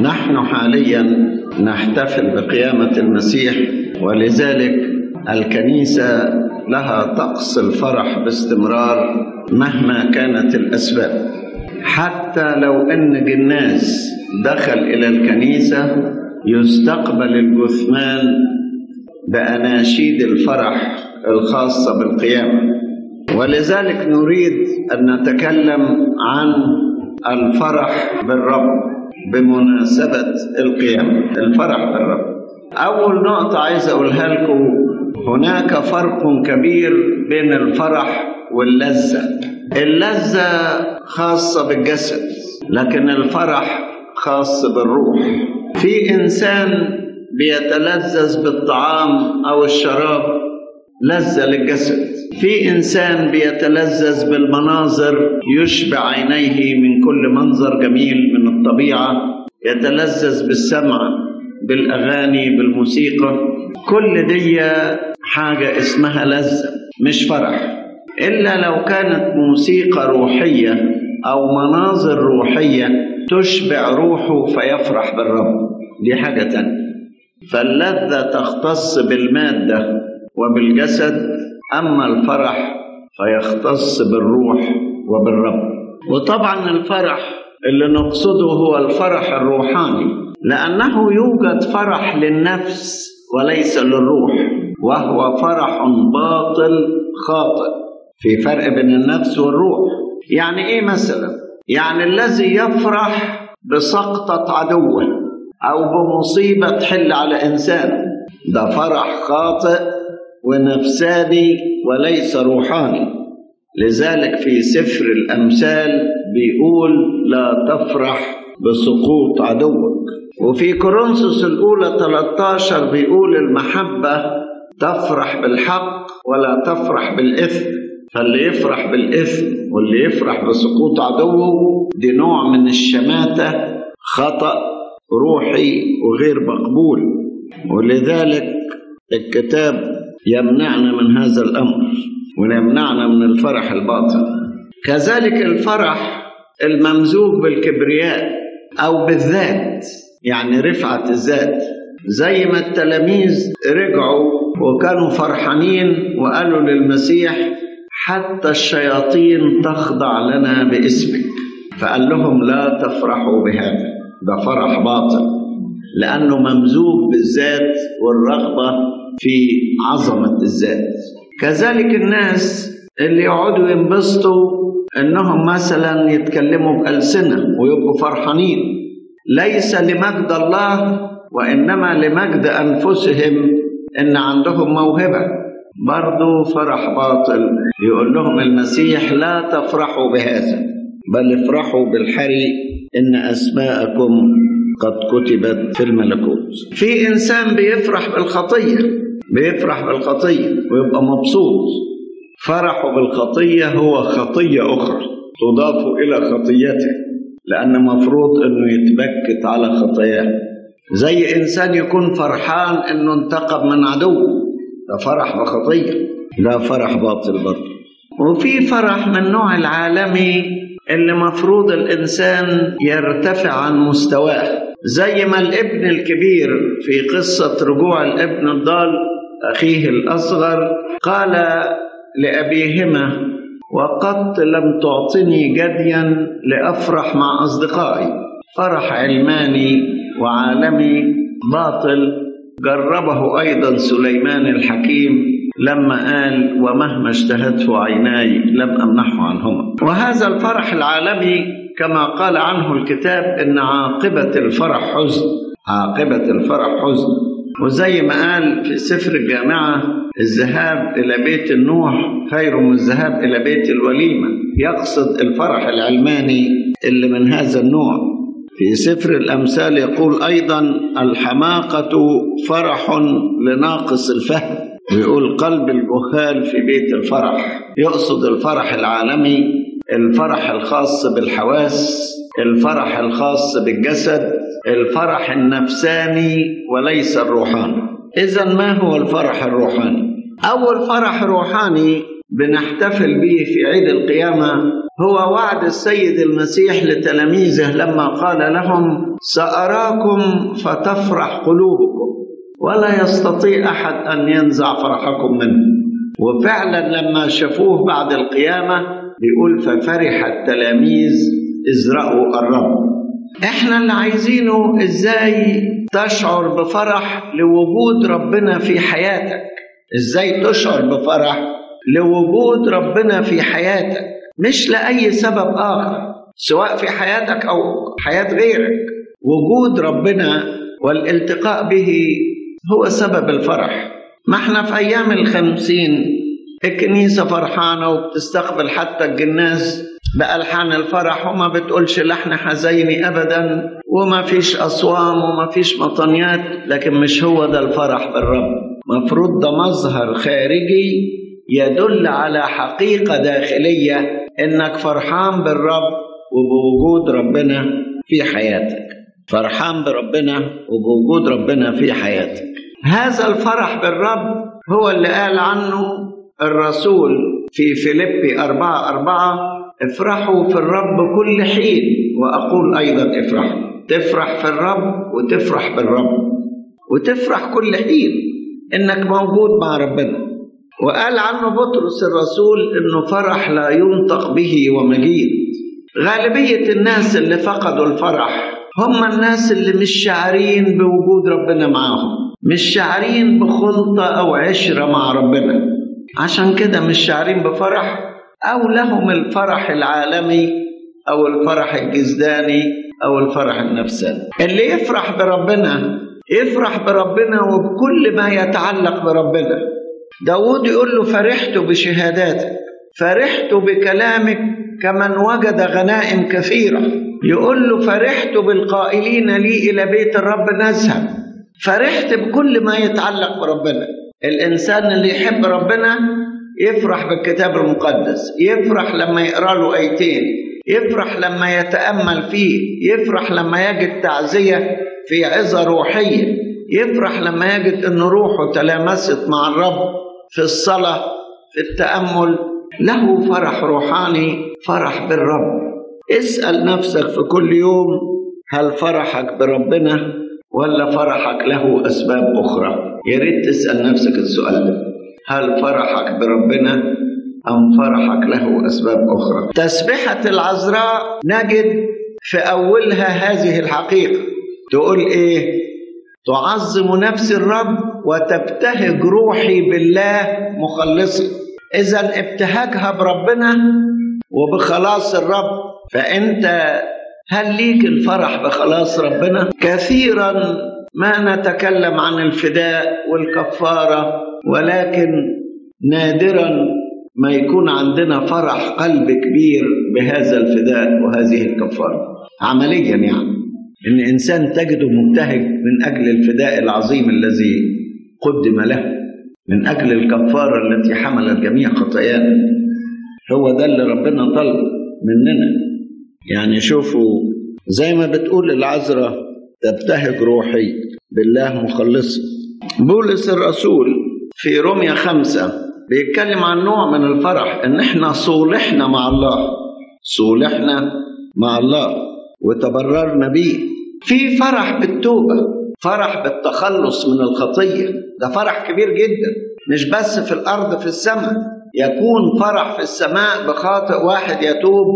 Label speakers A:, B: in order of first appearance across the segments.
A: نحن حاليا نحتفل بقيامة المسيح ولذلك الكنيسة لها طقس الفرح باستمرار مهما كانت الأسباب حتى لو أن جناس دخل إلى الكنيسة يستقبل الجثمان بأناشيد الفرح الخاصة بالقيامة ولذلك نريد أن نتكلم عن الفرح بالرب بمناسبة القيامة الفرح بالرب أول نقطة عايز أقولها لكم هناك فرق كبير بين الفرح واللذة اللذة خاصة بالجسد لكن الفرح خاص بالروح في إنسان بيتلذذ بالطعام أو الشراب لذة للجسد في إنسان بيتلذذ بالمناظر يشبع عينيه من كل منظر جميل من الطبيعة يتلذذ بالسمع بالأغاني بالموسيقى كل دي حاجة اسمها لذة مش فرح إلا لو كانت موسيقى روحية أو مناظر روحية تشبع روحه فيفرح بالرب دي حاجة تانية فاللذة تختص بالمادة وبالجسد أما الفرح فيختص بالروح وبالرب وطبعا الفرح اللي نقصده هو الفرح الروحاني لأنه يوجد فرح للنفس وليس للروح وهو فرح باطل خاطئ في فرق بين النفس والروح يعني ايه مثلا يعني الذي يفرح بسقطة عدوه أو بمصيبة تحل على إنسان ده فرح خاطئ ونفساني وليس روحاني لذلك في سفر الأمثال بيقول لا تفرح بسقوط عدوك وفي كورنثوس الأولى 13 بيقول المحبة تفرح بالحق ولا تفرح بالإثم فاللي يفرح بالإثم واللي يفرح بسقوط عدوه دي نوع من الشماتة خطأ روحي وغير مقبول ولذلك الكتاب يمنعنا من هذا الأمر ويمنعنا من الفرح الباطل كذلك الفرح الممزوج بالكبرياء أو بالذات يعني رفعة الذات زي ما التلاميذ رجعوا وكانوا فرحانين وقالوا للمسيح حتى الشياطين تخضع لنا باسمك فقال لهم لا تفرحوا بهذا ده فرح باطل لأنه ممزوج بالذات والرغبة في عظمة الذات كذلك الناس اللي يقعدوا ينبسطوا انهم مثلا يتكلموا بألسنة ويبقوا فرحانين ليس لمجد الله وإنما لمجد أنفسهم إن عندهم موهبة برضو فرح باطل يقول لهم المسيح لا تفرحوا بهذا بل افرحوا بالحري إن أسماءكم قد كتبت في الملكوت في إنسان بيفرح بالخطية بيفرح بالخطية ويبقى مبسوط فرحه بالخطية هو خطية أخرى تضاف إلى خطيته لأن مفروض أنه يتبكت على خطاياه زي إنسان يكون فرحان أنه انتقم من عدوه ده فرح بخطية ده فرح باطل برضه وفي فرح من النوع العالمي اللي مفروض الإنسان يرتفع عن مستواه زي ما الابن الكبير في قصة رجوع الابن الضال أخيه الأصغر قال لأبيهما وقد لم تعطني جديا لأفرح مع أصدقائي فرح علماني وعالمي باطل جربه أيضا سليمان الحكيم لما قال ومهما اشتهته عيناي لم أمنحه عنهما وهذا الفرح العالمي كما قال عنه الكتاب إن عاقبة الفرح حزن عاقبة الفرح حزن وزي ما قال في سفر الجامعة الذهاب إلى بيت النوح خير من الذهاب إلى بيت الوليمة يقصد الفرح العلماني اللي من هذا النوع في سفر الأمثال يقول أيضا الحماقة فرح لناقص الفهم ويقول قلب الجهال في بيت الفرح يقصد الفرح العالمي الفرح الخاص بالحواس الفرح الخاص بالجسد الفرح النفساني وليس الروحاني إذا ما هو الفرح الروحاني؟ أول فرح روحاني بنحتفل به في عيد القيامة هو وعد السيد المسيح لتلاميذه لما قال لهم سأراكم فتفرح قلوبكم ولا يستطيع أحد أن ينزع فرحكم منه وفعلا لما شافوه بعد القيامة بيقول ففرح التلاميذ إذ رأوا الرب احنا اللي عايزينه ازاي تشعر بفرح لوجود ربنا في حياتك ازاي تشعر بفرح لوجود ربنا في حياتك مش لأي سبب آخر سواء في حياتك أو حياة غيرك وجود ربنا والالتقاء به هو سبب الفرح ما احنا في أيام الخمسين الكنيسة فرحانة وبتستقبل حتى الجناز بألحان الفرح وما بتقولش لحن حزيني أبدا وما فيش أصوام وما فيش مطنيات لكن مش هو ده الفرح بالرب مفروض ده مظهر خارجي يدل على حقيقة داخلية إنك فرحان بالرب وبوجود ربنا في حياتك فرحان بربنا وبوجود ربنا في حياتك هذا الفرح بالرب هو اللي قال عنه الرسول في فيليبي أربعة أربعة افرحوا في الرب كل حين وأقول أيضا افرحوا تفرح في الرب وتفرح بالرب وتفرح كل حين إنك موجود مع ربنا وقال عنه بطرس الرسول إنه فرح لا ينطق به ومجيد غالبية الناس اللي فقدوا الفرح هم الناس اللي مش شاعرين بوجود ربنا معاهم مش شاعرين بخلطة أو عشرة مع ربنا عشان كده مش شاعرين بفرح أو لهم الفرح العالمي أو الفرح الجزداني أو الفرح النفساني اللي يفرح بربنا يفرح بربنا وبكل ما يتعلق بربنا داود يقول له فرحت بشهاداتك فرحت بكلامك كمن وجد غنائم كثيرة يقول له فرحت بالقائلين لي إلى بيت الرب نذهب فرحت بكل ما يتعلق بربنا الإنسان اللي يحب ربنا يفرح بالكتاب المقدس يفرح لما يقرأ له آيتين يفرح لما يتأمل فيه يفرح لما يجد تعزية في عظة روحية يفرح لما يجد أن روحه تلامست مع الرب في الصلاة في التأمل له فرح روحاني فرح بالرب اسأل نفسك في كل يوم هل فرحك بربنا ولا فرحك له أسباب أخرى يا ريت تسأل نفسك السؤال ده هل فرحك بربنا أم فرحك له أسباب أخرى تسبحة العذراء نجد في أولها هذه الحقيقة تقول إيه تعظم نفس الرب وتبتهج روحي بالله مخلصي إذا ابتهاجها بربنا وبخلاص الرب فأنت هل ليك الفرح بخلاص ربنا؟ كثيرا ما نتكلم عن الفداء والكفارة ولكن نادرا ما يكون عندنا فرح قلب كبير بهذا الفداء وهذه الكفارة عمليا يعني ان انسان تجده مبتهج من اجل الفداء العظيم الذي قدم له من اجل الكفاره التي حملت جميع خطايانا هو ده اللي ربنا طلب مننا يعني شوفوا زي ما بتقول العذراء تبتهج روحي بالله مخلصي بولس الرسول في روميا خمسة بيتكلم عن نوع من الفرح ان احنا صولحنا مع الله صولحنا مع الله وتبررنا به في فرح بالتوبة فرح بالتخلص من الخطية ده فرح كبير جدا مش بس في الأرض في السماء يكون فرح في السماء بخاطئ واحد يتوب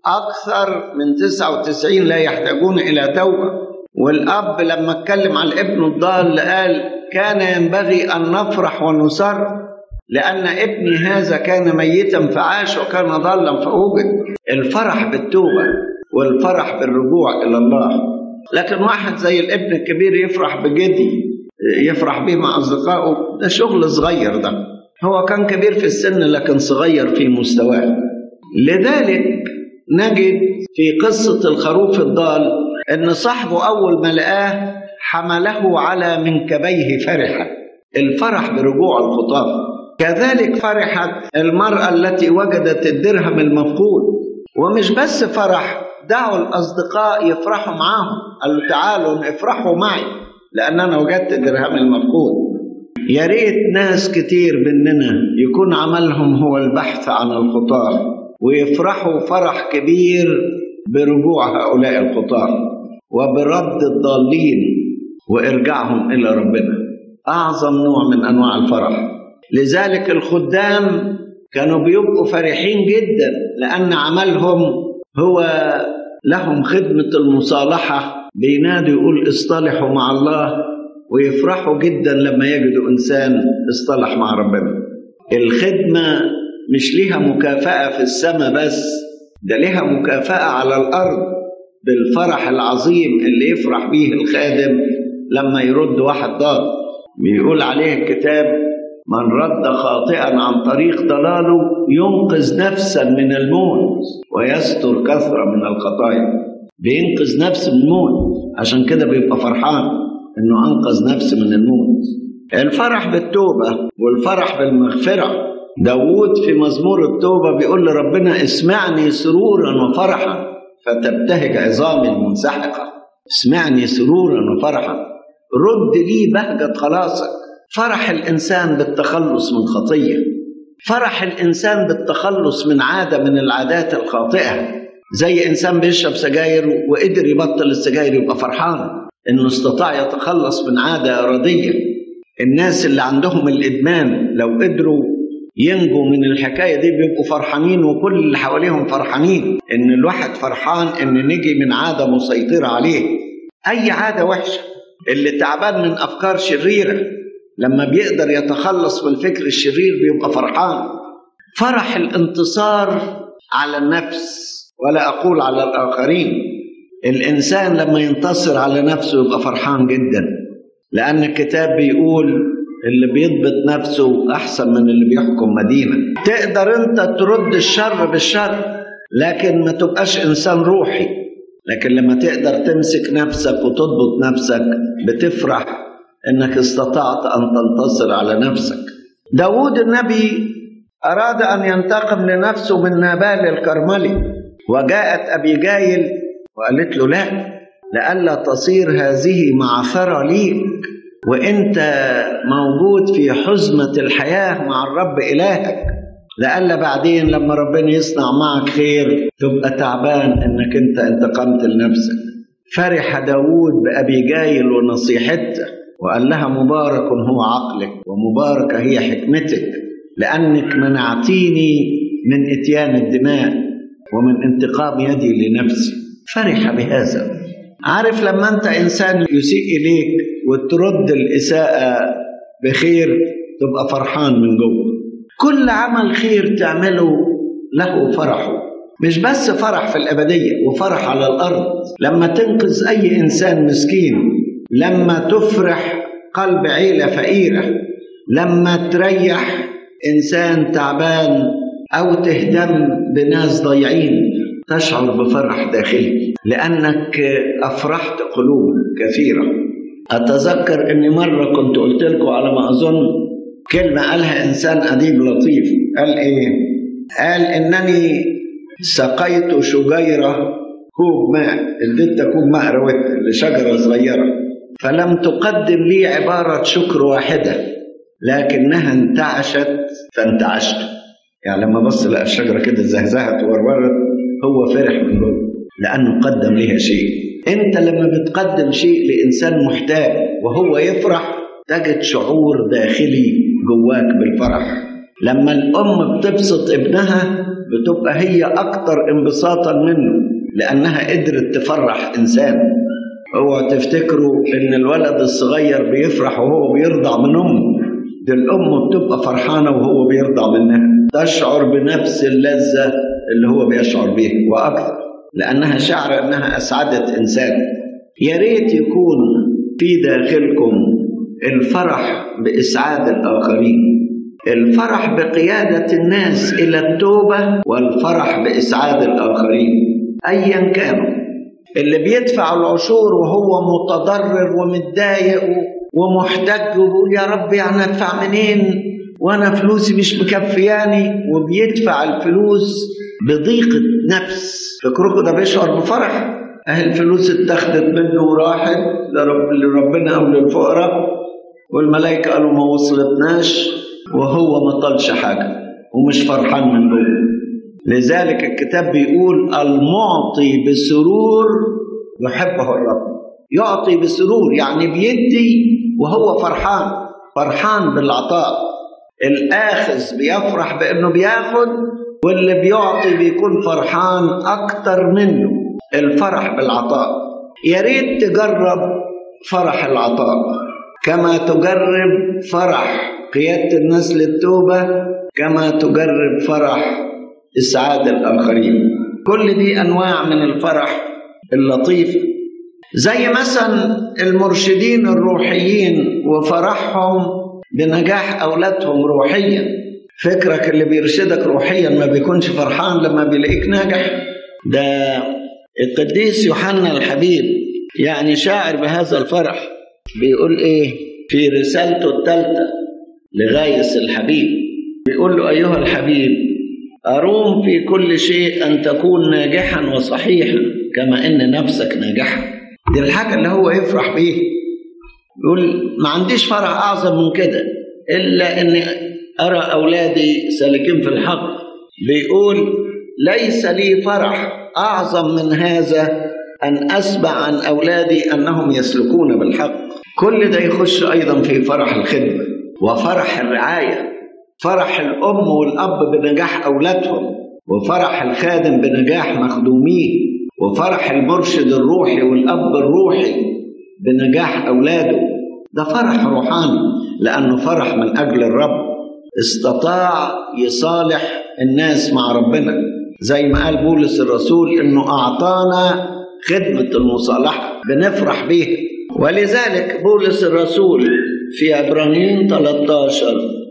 A: أكثر من 99 لا يحتاجون إلى توبة والأب لما اتكلم عن ابنه الضال قال كان ينبغي أن نفرح ونسر لأن ابني هذا كان ميتا فعاش وكان ضالا فوجد الفرح بالتوبة والفرح بالرجوع إلى الله لكن واحد زي الابن الكبير يفرح بجدي يفرح به مع أصدقائه ده شغل صغير ده هو كان كبير في السن لكن صغير في مستواه لذلك نجد في قصة الخروف الضال أن صاحبه أول ما لقاه حمله على منكبيه فرحا الفرح برجوع الخطاة كذلك فرحت المرأة التي وجدت الدرهم المفقود ومش بس فرح دعوا الأصدقاء يفرحوا معاهم قالوا تعالوا افرحوا معي لأن أنا وجدت الدرهم المفقود يا ريت ناس كتير مننا يكون عملهم هو البحث عن الخطاة ويفرحوا فرح كبير برجوع هؤلاء الخطاة وبرد الضالين وإرجاعهم إلى ربنا أعظم نوع من أنواع الفرح لذلك الخدام كانوا بيبقوا فرحين جدا لأن عملهم هو لهم خدمة المصالحة بينادوا يقول اصطلحوا مع الله ويفرحوا جدا لما يجدوا إنسان اصطلح مع ربنا الخدمة مش ليها مكافأة في السماء بس ده ليها مكافأة على الأرض بالفرح العظيم اللي يفرح به الخادم لما يرد واحد ضال بيقول عليه الكتاب من رد خاطئا عن طريق ضلاله ينقذ نفسا من الموت ويستر كثرة من الخطايا بينقذ نفس من الموت عشان كده بيبقى فرحان انه انقذ نفس من الموت الفرح بالتوبة والفرح بالمغفرة داود في مزمور التوبة بيقول لربنا اسمعني سرورا وفرحا فتبتهج عظامي المنسحقة اسمعني سرورا وفرحا رد لي بهجة خلاصك فرح الإنسان بالتخلص من خطية فرح الإنسان بالتخلص من عادة من العادات الخاطئة زي إنسان بيشرب سجاير وقدر يبطل السجاير يبقى فرحان إنه استطاع يتخلص من عادة إرادية الناس اللي عندهم الإدمان لو قدروا ينجوا من الحكاية دي بيبقوا فرحانين وكل اللي حواليهم فرحانين إن الواحد فرحان إن نجي من عادة مسيطرة عليه أي عادة وحشة اللي تعبان من أفكار شريرة لما بيقدر يتخلص من الفكر الشرير بيبقى فرحان فرح الانتصار على النفس ولا أقول على الآخرين الإنسان لما ينتصر على نفسه يبقى فرحان جدا لأن الكتاب بيقول اللي بيضبط نفسه أحسن من اللي بيحكم مدينة تقدر أنت ترد الشر بالشر لكن ما تبقاش إنسان روحي لكن لما تقدر تمسك نفسك وتضبط نفسك بتفرح انك استطعت ان تنتصر على نفسك داود النبي اراد ان ينتقم لنفسه من نابال الكرملي وجاءت ابي جايل وقالت له لا لئلا تصير هذه معثره ليك وانت موجود في حزمه الحياه مع الرب الهك لئلا بعدين لما ربنا يصنع معك خير تبقى تعبان انك انت انتقمت لنفسك فرح داود بأبي جايل ونصيحته وقال لها مبارك هو عقلك ومباركة هي حكمتك لأنك منعتيني من إتيان الدماء ومن انتقام يدي لنفسي فرح بهذا عارف لما أنت إنسان يسيء إليك وترد الإساءة بخير تبقى فرحان من جوه كل عمل خير تعمله له فرحه مش بس فرح في الأبدية وفرح على الأرض لما تنقذ أي إنسان مسكين لما تفرح قلب عيلة فقيرة لما تريح إنسان تعبان أو تهتم بناس ضايعين تشعر بفرح داخلي لأنك أفرحت قلوب كثيرة أتذكر أني مرة كنت قلت لكم على ما أظن كلمة قالها إنسان أديب لطيف قال إيه؟ قال إنني سقيت شجيرة كوب ماء اديتها كوب ماء روت لشجرة صغيرة فلم تقدم لي عبارة شكر واحدة لكنها انتعشت فانتعشت يعني لما بص لقى الشجرة كده زهزهت وورورت هو فرح من جوه لأنه قدم لها شيء أنت لما بتقدم شيء لإنسان محتاج وهو يفرح تجد شعور داخلي جواك بالفرح لما الأم بتبسط ابنها بتبقى هي أكتر انبساطا منه لأنها قدرت تفرح إنسان اوعوا تفتكروا إن الولد الصغير بيفرح وهو بيرضع من أمه دي الأم بتبقى فرحانة وهو بيرضع منها تشعر بنفس اللذة اللي هو بيشعر بيها وأكثر لأنها شعر أنها أسعدت إنسان يا ريت يكون في داخلكم الفرح بإسعاد الآخرين الفرح بقيادة الناس إلى التوبة والفرح بإسعاد الآخرين أيا كانوا اللي بيدفع العشور وهو متضرر ومتضايق ومحتاج ويقول يا رب يعني ادفع منين وانا فلوسي مش مكفياني وبيدفع الفلوس بضيقة نفس فكركم ده بيشعر بفرح اهي الفلوس اتخذت منه وراحت لرب لربنا او للفقراء والملائكة قالوا ما وصلتناش وهو ما طالش حاجة ومش فرحان من جوه لذلك الكتاب بيقول المعطي بسرور يحبه الرب يعطي بسرور يعني بيدي وهو فرحان فرحان بالعطاء الآخذ بيفرح بأنه بياخد واللي بيعطي بيكون فرحان أكتر منه الفرح بالعطاء يا ريت تجرب فرح العطاء كما تجرب فرح قيادة الناس للتوبة كما تجرب فرح إسعاد الآخرين كل دي أنواع من الفرح اللطيف زي مثلا المرشدين الروحيين وفرحهم بنجاح أولادهم روحيا فكرك اللي بيرشدك روحيا ما بيكونش فرحان لما بيلاقيك ناجح ده القديس يوحنا الحبيب يعني شاعر بهذا الفرح بيقول ايه في رسالته الثالثة لغايس الحبيب بيقول له أيها الحبيب أروم في كل شيء أن تكون ناجحا وصحيحا كما إن نفسك ناجحة دي الحاجة اللي هو يفرح بيها يقول ما عنديش فرح أعظم من كده إلا إني أرى أولادي سالكين في الحق بيقول ليس لي فرح أعظم من هذا أن أسمع عن أولادي أنهم يسلكون بالحق كل ده يخش أيضا في فرح الخدمة وفرح الرعاية فرح الأم والأب بنجاح أولادهم وفرح الخادم بنجاح مخدوميه وفرح المرشد الروحي والأب الروحي بنجاح أولاده ده فرح روحاني لأنه فرح من أجل الرب استطاع يصالح الناس مع ربنا زي ما قال بولس الرسول إنه أعطانا خدمة المصالحة بنفرح بيها ولذلك بولس الرسول في عبرانيين 13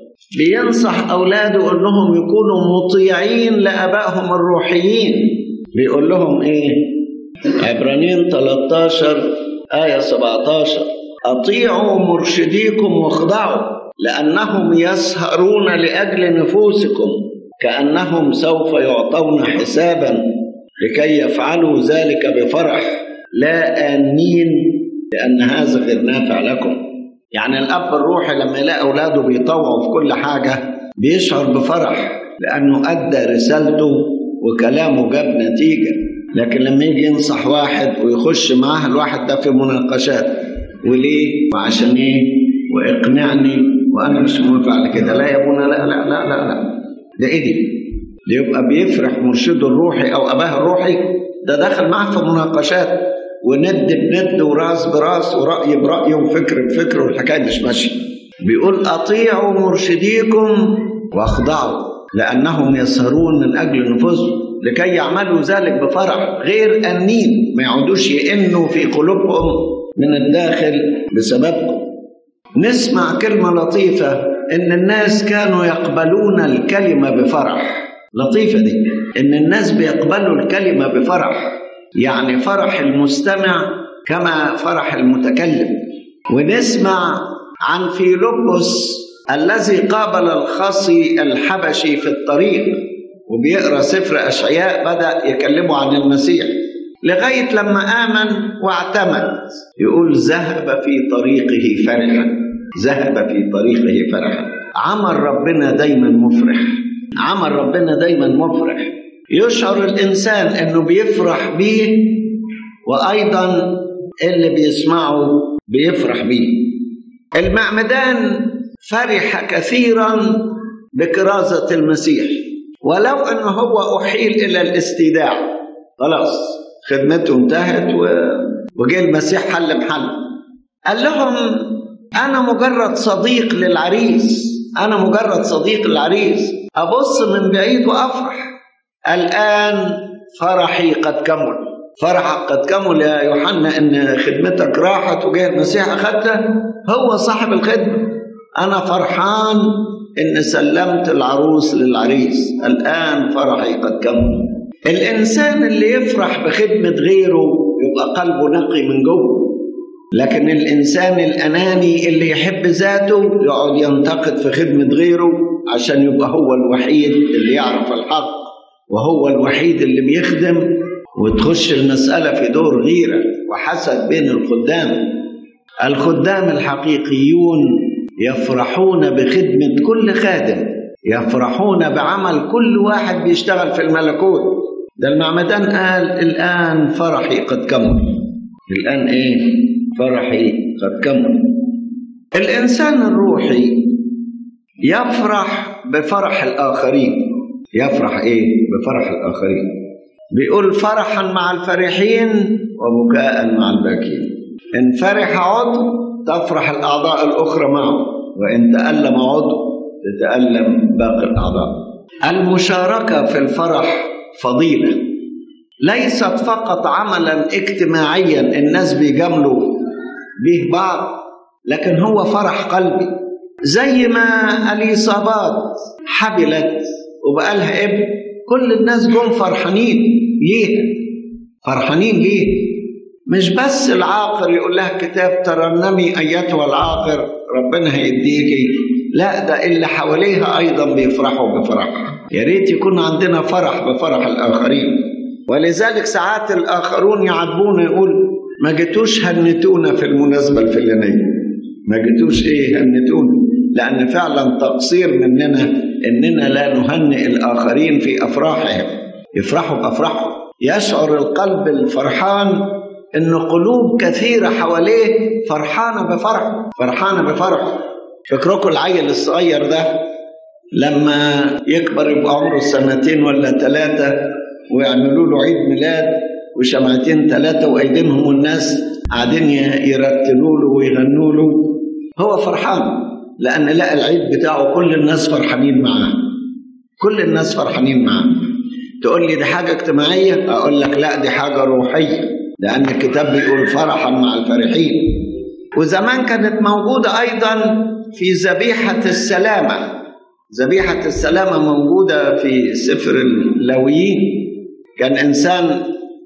A: بينصح أولاده أنهم يكونوا مطيعين لأبائهم الروحيين بيقول لهم إيه عبرانيين 13 آية 17 أطيعوا مرشديكم واخضعوا لأنهم يسهرون لأجل نفوسكم كأنهم سوف يعطون حسابا لكي يفعلوا ذلك بفرح لا آنين لأن هذا غير نافع لكم يعني الأب الروحي لما يلاقي أولاده بيطوعوا في كل حاجة بيشعر بفرح لأنه أدى رسالته وكلامه جاب نتيجة لكن لما يجي ينصح واحد ويخش معاه الواحد ده في مناقشات وليه وعشان ايه واقنعني وانا مش موافق على كده لا يا ابونا لا لا لا لا لا ده ايه دي؟ ده يبقى بيفرح مرشده الروحي او اباه الروحي ده داخل معاه في مناقشات وند بند وراس براس ورأي برأي وفكر بفكر والحكاية مش ماشية بيقول أطيعوا مرشديكم واخضعوا لأنهم يسهرون من أجل نفوسهم لكي يعملوا ذلك بفرح غير أنين ما يعودوش يئنوا في قلوبهم من الداخل بسببكم نسمع كلمة لطيفة إن الناس كانوا يقبلون الكلمة بفرح لطيفة دي إن الناس بيقبلوا الكلمة بفرح يعني فرح المستمع كما فرح المتكلم ونسمع عن فيلبس الذي قابل الخصي الحبشي في الطريق وبيقرا سفر اشعياء بدا يكلمه عن المسيح لغايه لما امن واعتمد يقول ذهب في طريقه فرحا ذهب في طريقه فرحا عمل ربنا دايما مفرح عمل ربنا دايما مفرح يشعر الانسان انه بيفرح بيه وايضا اللي بيسمعه بيفرح بيه المعمدان فرح كثيرا بكرازه المسيح ولو انه هو احيل الى الاستيداع خلاص خدمته انتهت و... وجه المسيح حل محل قال لهم انا مجرد صديق للعريس انا مجرد صديق للعريس ابص من بعيد وافرح الان فرحي قد كمل فرحك قد كمل يا يوحنا ان خدمتك راحت وجه المسيح اخذتها هو صاحب الخدمه انا فرحان إن سلمت العروس للعريس الآن فرحي قد كمل الإنسان اللي يفرح بخدمة غيره يبقى قلبه نقي من جوه لكن الإنسان الأناني اللي يحب ذاته يقعد ينتقد في خدمة غيره عشان يبقى هو الوحيد اللي يعرف الحق وهو الوحيد اللي بيخدم وتخش المسألة في دور غيرة وحسد بين الخدام الخدام الحقيقيون يفرحون بخدمة كل خادم يفرحون بعمل كل واحد بيشتغل في الملكوت ده المعمدان قال الآن فرحي قد كمل الآن إيه فرحي قد كمل الإنسان الروحي يفرح بفرح الآخرين يفرح إيه بفرح الآخرين بيقول فرحا مع الفرحين وبكاء مع الباكين إن فرح عضو تفرح الأعضاء الأخرى معه وإن تألم عضو تتألم باقي الأعضاء المشاركة في الفرح فضيلة ليست فقط عملا اجتماعيا الناس بيجاملوا به بعض لكن هو فرح قلبي زي ما اليصابات حبلت وبقالها ابن كل الناس جم فرحانين ليها فرحانين ليه مش بس العاقر يقول لها الكتاب ترنمي ايتها العاقر ربنا هيديكي لا ده اللي حواليها ايضا بيفرحوا بفرحها يا ريت يكون عندنا فرح بفرح الاخرين ولذلك ساعات الاخرون يعاتبون يقول ما جيتوش هنتونا في المناسبه الفلانيه ما جيتوش ايه هنتونا لان فعلا تقصير مننا اننا لا نهنئ الاخرين في افراحهم يفرحوا بافراحهم يشعر القلب الفرحان ان قلوب كثيره حواليه فرحانه بفرحه فرحانه بفرحه فكركم العيل الصغير ده لما يكبر يبقى عمره سنتين ولا ثلاثة ويعملوا له عيد ميلاد وشمعتين ثلاثة وأيدينهم والناس قاعدين يرتلوا له ويغنوا له هو فرحان لأن لقى العيد بتاعه كل الناس فرحانين معاه كل الناس فرحانين معاه تقول لي دي حاجة اجتماعية أقول لك لا دي حاجة روحية لأن الكتاب بيقول فرحا مع الفرحين وزمان كانت موجودة أيضا في ذبيحة السلامة ذبيحة السلامة موجودة في سفر اللاويين كان إنسان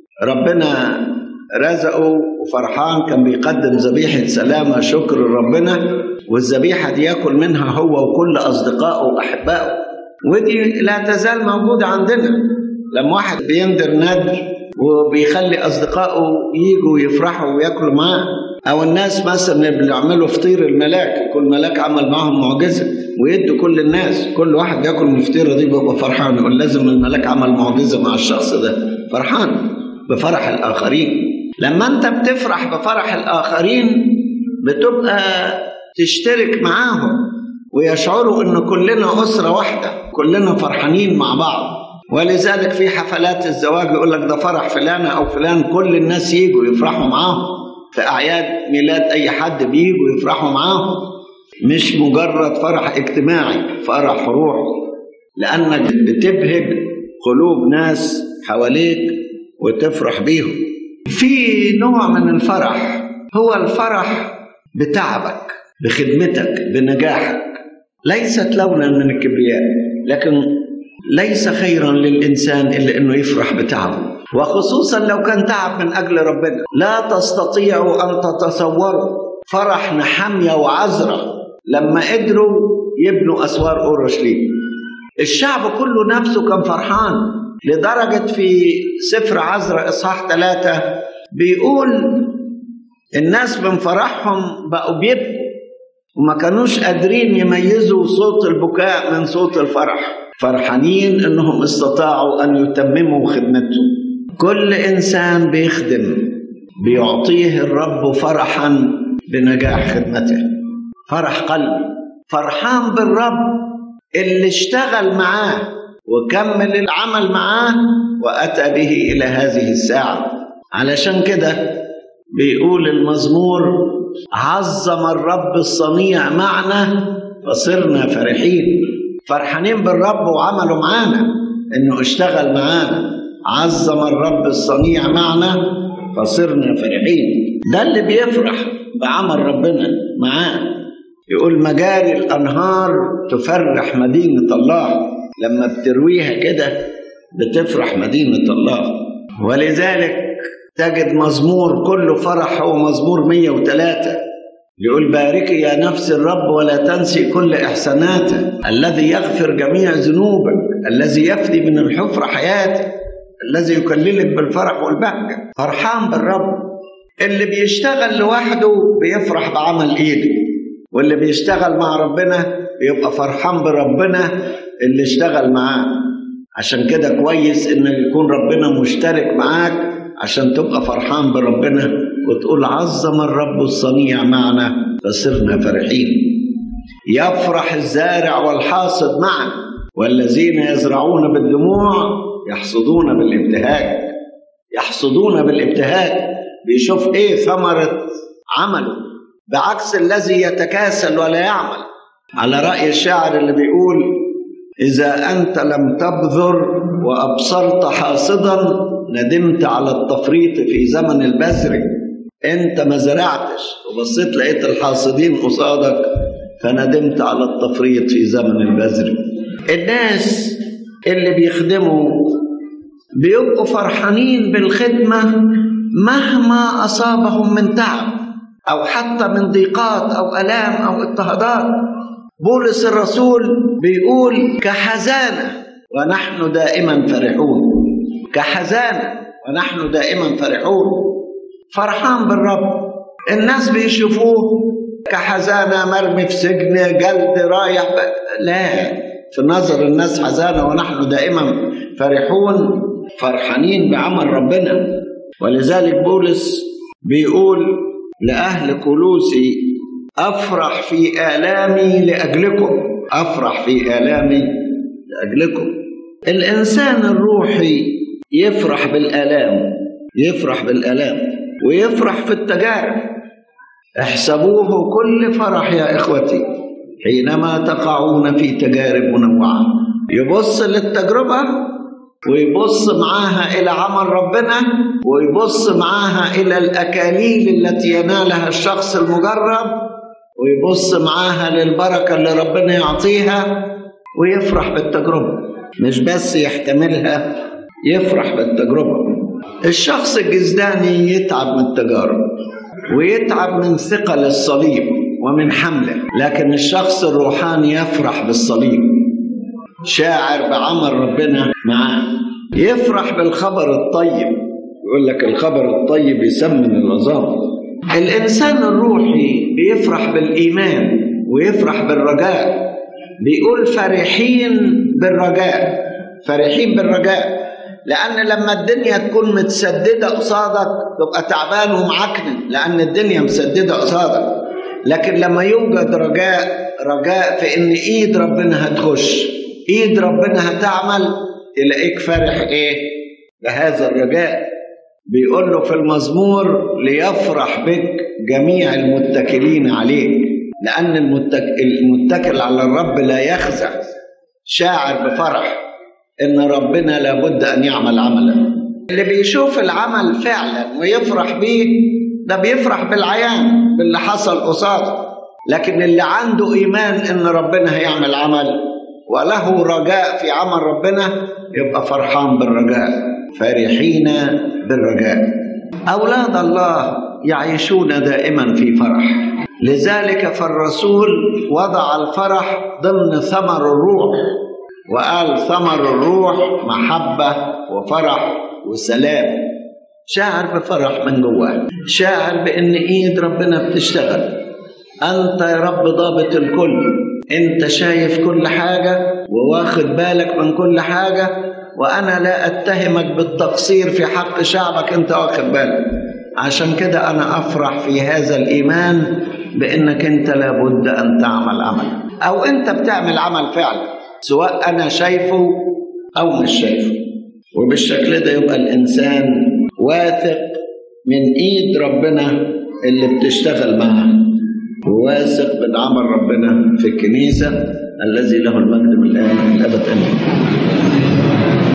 A: ربنا رزقه وفرحان كان بيقدم ذبيحة سلامة شكر لربنا والذبيحة دي ياكل منها هو وكل أصدقائه وأحبائه ودي لا تزال موجودة عندنا لما واحد بيندر ندر وبيخلي أصدقائه يجوا يفرحوا وياكلوا معاه أو الناس مثلا اللي بيعملوا فطير الملاك كل ملاك عمل معهم معجزة ويدوا كل الناس كل واحد ياكل من الفطيرة دي بيبقى فرحان يقول لازم الملاك عمل معجزة مع الشخص ده فرحان بفرح الآخرين لما أنت بتفرح بفرح الآخرين بتبقى تشترك معاهم ويشعروا ان كلنا اسره واحده كلنا فرحانين مع بعض ولذلك في حفلات الزواج يقول لك ده فرح فلان او فلان كل الناس يجوا يفرحوا معاهم في اعياد ميلاد اي حد بيجوا يفرحوا معاهم مش مجرد فرح اجتماعي فرح روحي لانك بتبهج قلوب ناس حواليك وتفرح بيهم في نوع من الفرح هو الفرح بتعبك بخدمتك بنجاحك ليست لونا من الكبرياء لكن ليس خيرا للانسان الا انه يفرح بتعبه وخصوصا لو كان تعب من اجل ربنا لا تستطيعوا ان تتصوروا فرح نحمية وعزرة لما قدروا يبنوا اسوار اورشليم الشعب كله نفسه كان فرحان لدرجة في سفر عزرة إصحاح ثلاثة بيقول الناس من فرحهم بقوا بيبكوا وما كانوش قادرين يميزوا صوت البكاء من صوت الفرح فرحانين انهم استطاعوا ان يتمموا خدمتهم كل انسان بيخدم بيعطيه الرب فرحا بنجاح خدمته فرح قلبي فرحان بالرب اللي اشتغل معاه وكمل العمل معاه واتى به الى هذه الساعه علشان كده بيقول المزمور عظم الرب الصنيع معنا فصرنا فرحين فرحانين بالرب وعمله معانا انه اشتغل معانا عظم الرب الصنيع معنا فصرنا فرحين ده اللي بيفرح بعمل ربنا معاه يقول مجاري الانهار تفرح مدينه الله لما بترويها كده بتفرح مدينه الله ولذلك تجد مزمور كله فرح هو مزمور 103 يقول باركي يا نفس الرب ولا تنسي كل إحساناته الذي يغفر جميع ذنوبك الذي يفدي من الحفرة حياتك الذي يكللك بالفرح والبهجة فرحان بالرب اللي بيشتغل لوحده بيفرح بعمل ايده واللي بيشتغل مع ربنا يبقى فرحان بربنا اللي اشتغل معاه عشان كده كويس ان يكون ربنا مشترك معاك عشان تبقى فرحان بربنا وتقول عظم الرب الصنيع معنا فصرنا فرحين يفرح الزارع والحاصد معا والذين يزرعون بالدموع يحصدون بالابتهاج يحصدون بالابتهاج بيشوف ايه ثمرة عمله بعكس الذي يتكاسل ولا يعمل على رأي الشاعر اللي بيقول إذا أنت لم تبذر وأبصرت حاصدا ندمت على التفريط في زمن البذر أنت ما زرعتش وبصيت لقيت الحاصدين قصادك فندمت على التفريط في زمن البذر الناس اللي بيخدموا بيبقوا فرحانين بالخدمة مهما أصابهم من تعب أو حتى من ضيقات أو ألام أو اضطهادات بولس الرسول بيقول كحزانة ونحن دائما فرحون كحزانة ونحن دائما فرحون فرحان بالرب الناس بيشوفوه كحزانة مرمي في سجن جلد رايح ب... لا في نظر الناس حزانة ونحن دائما فرحون فرحانين بعمل ربنا ولذلك بولس بيقول لأهل كولوسي أفرح في آلامي لأجلكم أفرح في آلامي لأجلكم الإنسان الروحي يفرح بالآلام يفرح بالآلام ويفرح في التجارب احسبوه كل فرح يا إخوتي حينما تقعون في تجارب منوعة يبص للتجربة ويبص معاها إلى عمل ربنا ويبص معاها إلى الأكاليل التي ينالها الشخص المجرب ويبص معاها للبركة اللي ربنا يعطيها ويفرح بالتجربة مش بس يحتملها يفرح بالتجربة الشخص الجزداني يتعب من التجارب ويتعب من ثقل الصليب ومن حمله لكن الشخص الروحاني يفرح بالصليب شاعر بعمل ربنا معاه يفرح بالخبر الطيب يقول لك الخبر الطيب يسمن العظام الإنسان الروحي بيفرح بالإيمان ويفرح بالرجاء بيقول فرحين بالرجاء فرحين بالرجاء لأن لما الدنيا تكون متسددة قصادك تبقى تعبان ومعكنن لأن الدنيا مسددة قصادك لكن لما يوجد رجاء رجاء في إن إيد ربنا هتخش إيد ربنا هتعمل تلاقيك فرح إيه بهذا الرجاء بيقول له في المزمور ليفرح بك جميع المتكلين عليك لأن المتك... المتكل على الرب لا يخزع شاعر بفرح إن ربنا لابد أن يعمل عملا اللي بيشوف العمل فعلا ويفرح بيه ده بيفرح بالعيان باللي حصل قصاده لكن اللي عنده إيمان إن ربنا هيعمل عمل وله رجاء في عمل ربنا يبقى فرحان بالرجاء فرحين بالرجاء أولاد الله يعيشون دائما في فرح لذلك فالرسول وضع الفرح ضمن ثمر الروح وقال ثمر الروح محبة وفرح وسلام شاعر بفرح من جواه شاعر بأن إيد ربنا بتشتغل أنت يا رب ضابط الكل أنت شايف كل حاجة وواخد بالك من كل حاجة وأنا لا أتهمك بالتقصير في حق شعبك أنت واخد بالك عشان كده أنا أفرح في هذا الإيمان بأنك أنت لابد أن تعمل عمل أو أنت بتعمل عمل فعلا سواء أنا شايفه أو مش شايفه وبالشكل ده يبقى الإنسان واثق من إيد ربنا اللي بتشتغل معاه وواثق من عمل ربنا في الكنيسة الذي له المجد من الآن والأبد آمين